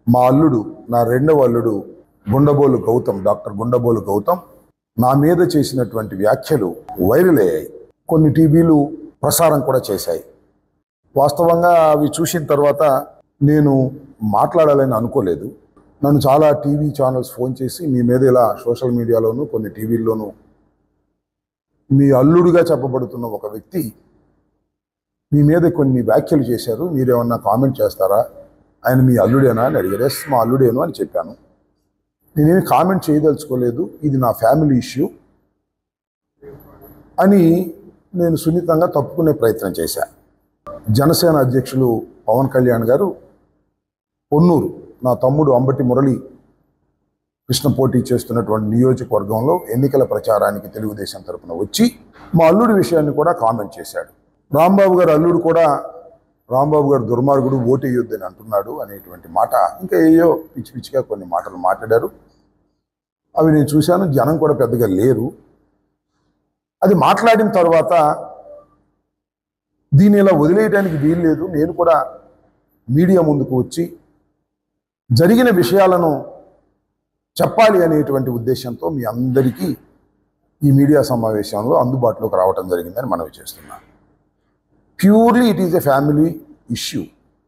మా అల్లుడు నా రెండవ అల్లుడు గుండబోలు గౌతమ్ డాక్టర్ గుండబోలు గౌతమ్ నా మీద చేసినటువంటి వ్యాఖ్యలు వైరల్ అయ్యాయి కొన్ని టీవీలు ప్రసారం కూడా చేశాయి వాస్తవంగా అవి చూసిన తర్వాత నేను మాట్లాడాలని అనుకోలేదు నన్ను చాలా టీవీ ఛానల్స్ ఫోన్ చేసి మీ మీద ఇలా సోషల్ మీడియాలోను కొన్ని టీవీల్లోనూ మీ అల్లుడుగా చెప్పబడుతున్న ఒక వ్యక్తి మీ మీద కొన్ని వ్యాఖ్యలు చేశారు మీరేమన్నా కామెంట్ చేస్తారా ఆయన మీ అల్లుడేనా అని అడిగారు ఎస్ మా అల్లుడేను అని చెప్పాను నేనేమి కామెంట్ చేయదలుచుకోలేదు ఇది నా ఫ్యామిలీ ఇష్యూ అని నేను సున్నితంగా తప్పుకునే ప్రయత్నం చేశాను జనసేన అధ్యక్షులు పవన్ కళ్యాణ్ గారు పొన్నూరు నా తమ్ముడు అంబటి మురళి కృష్ణ పోటీ చేస్తున్నటువంటి నియోజకవర్గంలో ఎన్నికల ప్రచారానికి తెలుగుదేశం తరపున వచ్చి మా అల్లుడి విషయాన్ని కూడా కామెంట్ చేశాడు రాంబాబు గారు అల్లుడు కూడా రాంబాబు గారు దుర్మార్గుడు ఓటు వేయొద్దని అంటున్నాడు అనేటువంటి మాట ఇంకా ఏయో పిచ్చి పిచ్చిగా కొన్ని మాటలు మాట్లాడారు అవి నేను చూశాను జనం కూడా పెద్దగా లేరు అది మాట్లాడిన తర్వాత దీన్ని ఇలా వదిలేయడానికి వీలు లేదు నేను కూడా మీడియా ముందుకు వచ్చి జరిగిన విషయాలను చెప్పాలి అనేటువంటి ఉద్దేశంతో మీ అందరికీ ఈ మీడియా సమావేశంలో అందుబాటులోకి రావటం జరిగిందని మనవి చేస్తున్నాను purely it is a family issue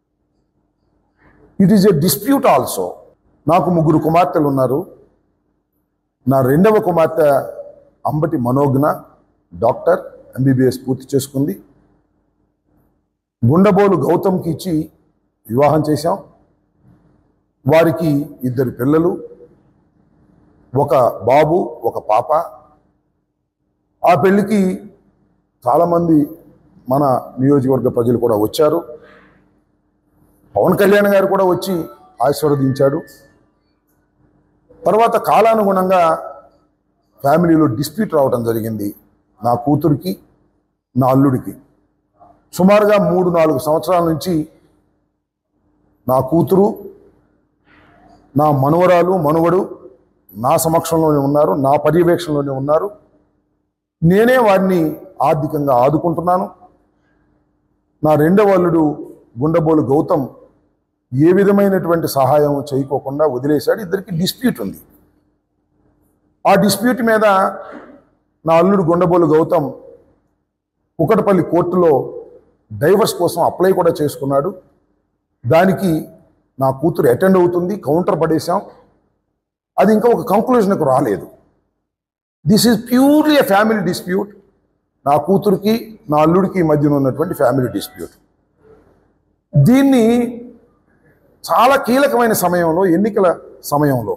it is a dispute also నాకు ముగ్గురు కుమార్తెలు ఉన్నారు నా రెండవ కుమార్తె అంబటి మనోజ్ఞ డాక్టర్ ఎంబీబీఎస్ పూర్తి చేసుకుంది గుండబోలు గౌతమ్కి ఇచ్చి వివాహం చేశాం వారికి ఇద్దరు పిల్లలు ఒక బాబు ఒక పాప ఆ పెళ్ళికి చాలామంది మన నియోజకవర్గ ప్రజలు కూడా వచ్చారు పవన్ కళ్యాణ్ గారు కూడా వచ్చి ఆశీర్వదించాడు తర్వాత కాలానుగుణంగా ఫ్యామిలీలో డిస్ప్యూట్ రావడం జరిగింది నా కూతురికి నా అల్లుడికి సుమారుగా మూడు నాలుగు సంవత్సరాల నుంచి నా కూతురు నా మనవరాలు మనువడు నా సమక్షంలోనే ఉన్నారు నా పర్యవేక్షణలోనే ఉన్నారు నేనే వారిని ఆర్థికంగా ఆదుకుంటున్నాను నా రెండవ అల్లుడు గుండబోలు గౌతమ్ ఏ విధమైనటువంటి సహాయం చేయకోకుండా వదిలేశాడు ఇద్దరికి డిస్ప్యూట్ ఉంది ఆ డిస్ప్యూట్ మీద నా అల్లుడు గుండబోలు గౌతమ్ కుకటపల్లి కోర్టులో డైవర్స్ కోసం అప్లై కూడా చేసుకున్నాడు దానికి నా కూతురు అటెండ్ అవుతుంది కౌంటర్ పడేశాం అది ఇంకా ఒక కంక్లూజన్కు రాలేదు this is purely a family dispute నా కూతురికి నా అల్లుడికి మధ్యన ఉన్నటువంటి ఫ్యామిలీ డిస్ప్యూట్ దీన్ని చాలా కీలకమైన సమయంలో ఎన్నికల సమయంలో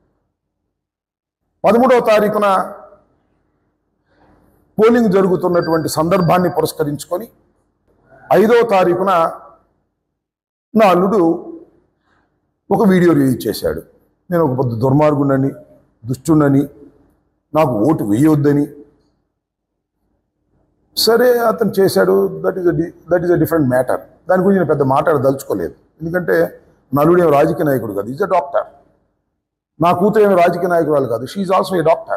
పదమూడవ తారీఖున పోలింగ్ జరుగుతున్నటువంటి సందర్భాన్ని పురస్కరించుకొని ఐదవ తారీఖున నా అల్లుడు ఒక వీడియో రిలీజ్ చేశాడు నేను ఒక పెద్ద దుర్మార్గుడని దుష్టుడని నాకు ఓటు వేయొద్దని సరే అతను చేశాడు that is that is a different matter దాని గురించి నేను పెద్ద మాట్లాడదలుచుకోలేదు ఎందుకంటే నలుడు ఏం రాజకీయ నాయకుడు కాదు ఈజ్ అ డాక్టర్ నా కూతురు ఏమి రాజకీయ నాయకురాలు కాదు షీఈ్ ఆల్సో ఏ డాక్టర్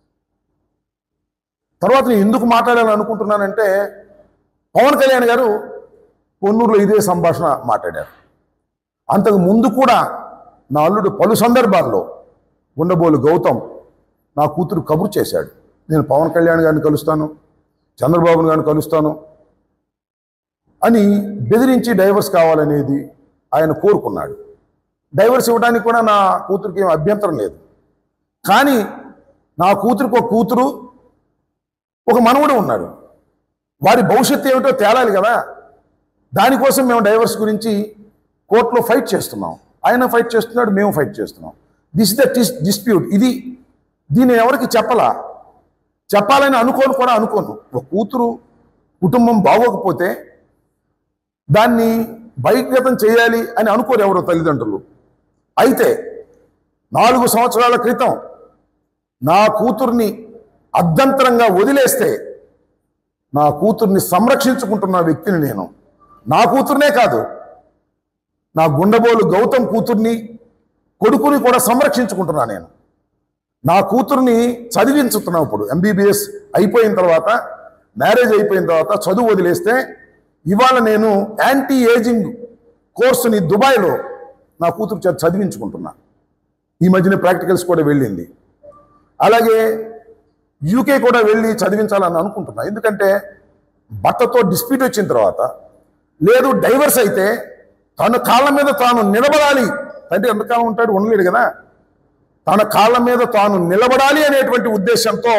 తర్వాత నేను ఎందుకు మాట్లాడాలని అనుకుంటున్నానంటే పవన్ కళ్యాణ్ గారు పొన్నూరులో ఇదే సంభాషణ మాట్లాడారు అంతకు ముందు కూడా నా అల్లుడు పలు సందర్భాల్లో ఉండబోలు గౌతమ్ నా కూతురు కబురు చేశాడు నేను పవన్ కళ్యాణ్ గారిని కలుస్తాను చంద్రబాబు గారిని కలుస్తాను అని బెదిరించి డైవర్స్ కావాలనేది ఆయన కోరుకున్నాడు డైవర్స్ ఇవ్వడానికి కూడా నా కూతురికి ఏం అభ్యంతరం లేదు కానీ నా కూతురికి ఒక కూతురు ఒక మనవడు ఉన్నాడు వారి భవిష్యత్తు ఏమిటో తేలాలి కదా దానికోసం మేము డైవర్స్ గురించి కోర్టులో ఫైట్ చేస్తున్నాం ఆయన ఫైట్ చేస్తున్నాడు మేము ఫైట్ చేస్తున్నాం దిస్ ద డిస్ప్యూట్ ఇది దీన్ని ఎవరికి చెప్పలా చెప్పాలని అనుకోను కూడా అనుకోను ఒక కూతురు కుటుంబం బాగోకపోతే దాన్ని బహిర్గతం చేయాలి అని అనుకోరు ఎవరో తల్లిదండ్రులు అయితే నాలుగు సంవత్సరాల క్రితం నా కూతుర్ని అర్ధంతరంగా వదిలేస్తే నా కూతుర్ని సంరక్షించుకుంటున్న వ్యక్తిని నేను నా కూతుర్నే కాదు నా గుండబోలు గౌతమ్ కూతుర్ని కొడుకుని కూడా సంరక్షించుకుంటున్నా నేను నా కూతుర్ని చదివించుతున్నాం ఇప్పుడు ఎంబీబీఎస్ అయిపోయిన తర్వాత మ్యారేజ్ అయిపోయిన తర్వాత చదువు వదిలేస్తే ఇవాళ నేను యాంటీ ఏజింగ్ కోర్సుని దుబాయ్లో నా కూతురు చేత చదివించుకుంటున్నా ఈ మధ్యన ప్రాక్టికల్స్ కూడా వెళ్ళింది అలాగే యూకే కూడా వెళ్ళి చదివించాలని అనుకుంటున్నా ఎందుకంటే భర్తతో డిస్ప్యూట్ వచ్చిన తర్వాత లేదు డైవర్స్ అయితే తన కాళ్ళ మీద తాను నిలబడాలి తండ్రి ఎంతకాలం ఉంటాడు ఉండలేడు కదా తన కాళ్ళ మీద తాను నిలబడాలి అనేటువంటి ఉద్దేశంతో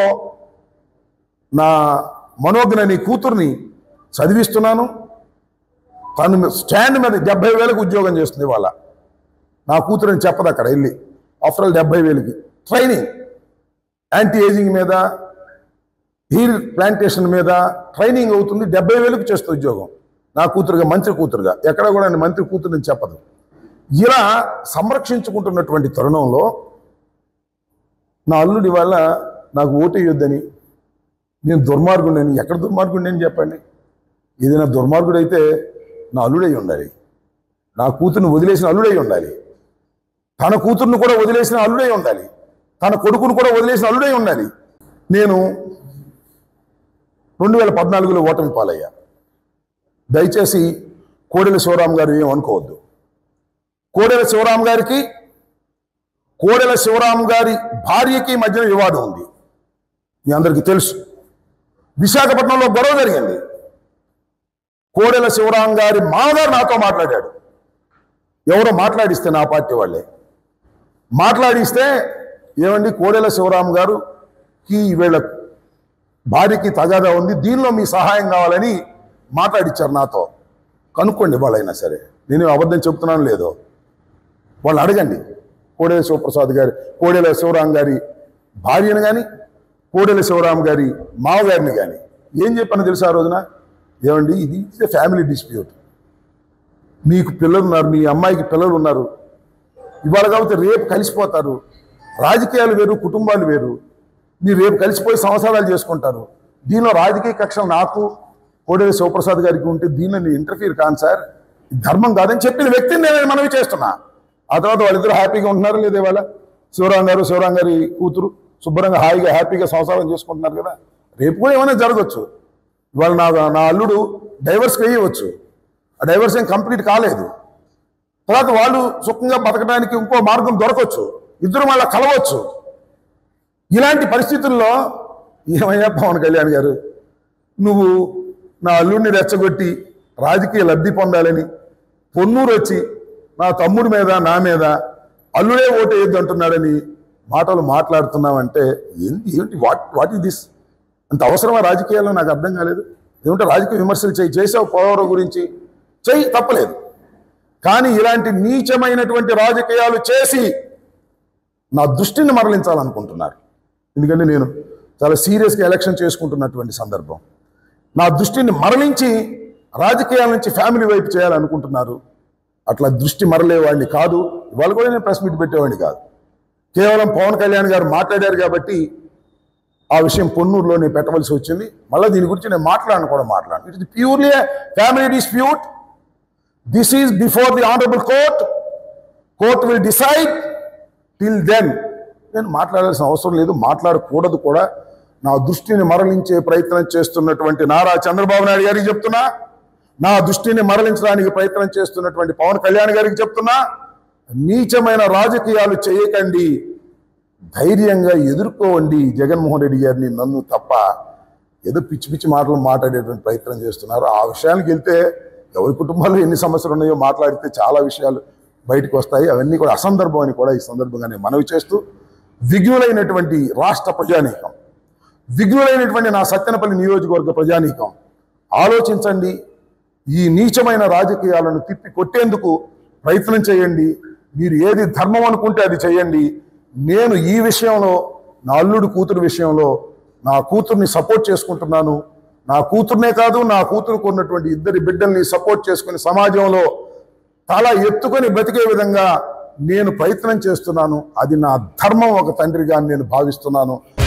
నా మనోజ్ఞ నీ కూతుర్ని చదివిస్తున్నాను తను స్టాండ్ మీద డెబ్బై వేలకు ఉద్యోగం చేస్తుంది వాళ్ళ నా కూతురని చెప్పదు అక్కడ వెళ్ళి ఆఫ్టర్ ఆల్ డెబ్బై వేలకి ట్రైనింగ్ యాంటీ ఏజింగ్ మీద హీర్ ప్లాంటేషన్ మీద ట్రైనింగ్ అవుతుంది డెబ్బై వేలకు చేస్తుంది ఉద్యోగం నా కూతురుగా మంత్రి కూతురుగా ఎక్కడ కూడా నేను మంత్రి కూతురుని చెప్పదు ఇలా సంరక్షించుకుంటున్నటువంటి తరుణంలో నా అల్లుడి వల్ల నాకు ఓటేయొద్దని నేను దుర్మార్గుడిని ఎక్కడ దుర్మార్గుడిని అని చెప్పండి ఏదైనా దుర్మార్గుడైతే నా అల్లుడై ఉండాలి నా కూతుర్ని వదిలేసిన అల్లుడై ఉండాలి తన కూతుర్ని కూడా వదిలేసిన అల్లుడై ఉండాలి తన కొడుకును కూడా వదిలేసిన అల్లుడై ఉండాలి నేను రెండు వేల పద్నాలుగులో ఓటమి పాలయ్యా దయచేసి కోడెల శివరాం గారు ఏం అనుకోవద్దు కోడెల శివరాం గారికి కోడెల శివరాం గారి భార్యకి మధ్యన వివాదం ఉంది మీ అందరికీ తెలుసు విశాఖపట్నంలో గొడవ జరిగింది కోడెల శివరాం గారి మామగారు నాతో మాట్లాడాడు ఎవరో మాట్లాడిస్తే నా పార్టీ వాళ్ళే మాట్లాడిస్తే ఏమండి కోడెల శివరాం గారుకి వీళ్ళ భార్యకి తగాదా ఉంది దీనిలో మీ సహాయం కావాలని మాట్లాడిచ్చారు నాతో కనుక్కోండి వాళ్ళైనా సరే నేను అబద్ధం చెప్తున్నాను లేదో వాళ్ళు అడగండి కోడెల శివప్రసాద్ గారి కోడెల శివరాం గారి భార్యను కానీ కోడెల శివరాం గారి మామగారిని కానీ ఏం చెప్పాను తెలుసా ఆ రోజున ఏమండి ఇది ఫ్యామిలీ డిస్ప్యూట్ మీకు పిల్లలు ఉన్నారు మీ అమ్మాయికి పిల్లలు ఉన్నారు ఇవాళ కాబట్టి రేపు కలిసిపోతారు రాజకీయాలు వేరు కుటుంబాలు వేరు మీరు రేపు కలిసిపోయి సంవత్సరాలు చేసుకుంటారు దీనిలో రాజకీయ కక్షలు నాకు కోడేరి శివప్రసాద్ గారికి ఉంటే దీనిలో నేను ఇంటర్ఫీర్ కాను సార్ ఇది ధర్మం కాదని చెప్పిన వ్యక్తిని నేను మనవి చేస్తున్నా ఆ తర్వాత వాళ్ళిద్దరు హ్యాపీగా ఉంటున్నారు లేదా ఇవాళ శివరాం గారు శివరాం గారి కూతురు శుభ్రంగా హాయిగా హ్యాపీగా సంసారం చేసుకుంటున్నారు కదా రేపు కూడా ఏమైనా జరగచ్చు ఇవాళ నా నా అల్లుడు డైవర్స్ వేయవచ్చు ఆ డైవర్స్ ఏం కంప్లీట్ కాలేదు తర్వాత వాళ్ళు సుఖంగా బతకడానికి ఇంకో మార్గం దొరకవచ్చు ఇద్దరు మళ్ళీ కలవచ్చు ఇలాంటి పరిస్థితుల్లో ఏమయ్యా పవన్ కళ్యాణ్ గారు నువ్వు నా అల్లుడిని రెచ్చగొట్టి రాజకీయ లబ్ధి పొందాలని పొన్నూరు వచ్చి నా తమ్ముడి మీద నా మీద అల్లుడే ఓటు వేయద్దు అంటున్నాడని మాటలు మాట్లాడుతున్నావంటే ఏంటి ఏంటి వాట్ వాట్ ఈస్ దిస్ అంత అవసరమా రాజకీయాల్లో నాకు అర్థం కాలేదు ఏమంటే రాజకీయ విమర్శలు చేయి చేసావు పోలవరం గురించి చెయ్యి తప్పలేదు కానీ ఇలాంటి నీచమైనటువంటి రాజకీయాలు చేసి నా దృష్టిని మరలించాలనుకుంటున్నారు ఎందుకంటే నేను చాలా సీరియస్గా ఎలక్షన్ చేసుకుంటున్నటువంటి సందర్భం నా దృష్టిని మరలించి రాజకీయాల నుంచి ఫ్యామిలీ వైపు చేయాలనుకుంటున్నారు అట్లా దృష్టి మరలేవాడిని కాదు ఇవాళ కూడా నేను ప్రెస్ మీట్ పెట్టేవాడిని కాదు కేవలం పవన్ కళ్యాణ్ గారు మాట్లాడారు కాబట్టి ఆ విషయం పొన్నూరులో నేను పెట్టవలసి వచ్చింది మళ్ళీ దీని గురించి నేను మాట్లాడను కూడా మాట్లాడను it is purely family dispute this is before the honourable court court will decide till then నేను మాట్లాడాల్సిన అవసరం లేదు మాట్లాడకూడదు కూడా నా దృష్టిని మరలించే ప్రయత్నం చేస్తున్నటువంటి నారా చంద్రబాబు నాయుడు గారికి చెప్తున్నా నా దృష్టిని మరలించడానికి ప్రయత్నం చేస్తున్నటువంటి పవన్ కళ్యాణ్ గారికి చెప్తున్నా నీచమైన రాజకీయాలు చేయకండి ధైర్యంగా ఎదుర్కోండి జగన్మోహన్ రెడ్డి గారిని నన్ను తప్ప ఏదో పిచ్చి పిచ్చి మాటలు మాట్లాడేటువంటి ప్రయత్నం చేస్తున్నారు ఆ విషయానికి వెళ్తే ఎవరి కుటుంబాల్లో ఎన్ని సమస్యలు ఉన్నాయో మాట్లాడితే చాలా విషయాలు బయటకు వస్తాయి అవన్నీ కూడా అసందర్భం అని కూడా ఈ సందర్భంగా నేను మనవి చేస్తూ విఘ్నులైనటువంటి రాష్ట్ర ప్రజానీకం విఘ్నులైనటువంటి నా సత్యనపల్లి నియోజకవర్గ ప్రజానీకం ఆలోచించండి ఈ నీచమైన రాజకీయాలను తిప్పి కొట్టేందుకు ప్రయత్నం చేయండి మీరు ఏది ధర్మం అనుకుంటే అది చేయండి నేను ఈ విషయంలో నా అల్లుడు కూతురు విషయంలో నా కూతుర్ని సపోర్ట్ చేసుకుంటున్నాను నా కూతుర్నే కాదు నా కూతురుకు ఉన్నటువంటి ఇద్దరి బిడ్డల్ని సపోర్ట్ చేసుకుని సమాజంలో తల ఎత్తుకొని బ్రతికే విధంగా నేను ప్రయత్నం చేస్తున్నాను అది నా ధర్మం ఒక తండ్రిగా నేను భావిస్తున్నాను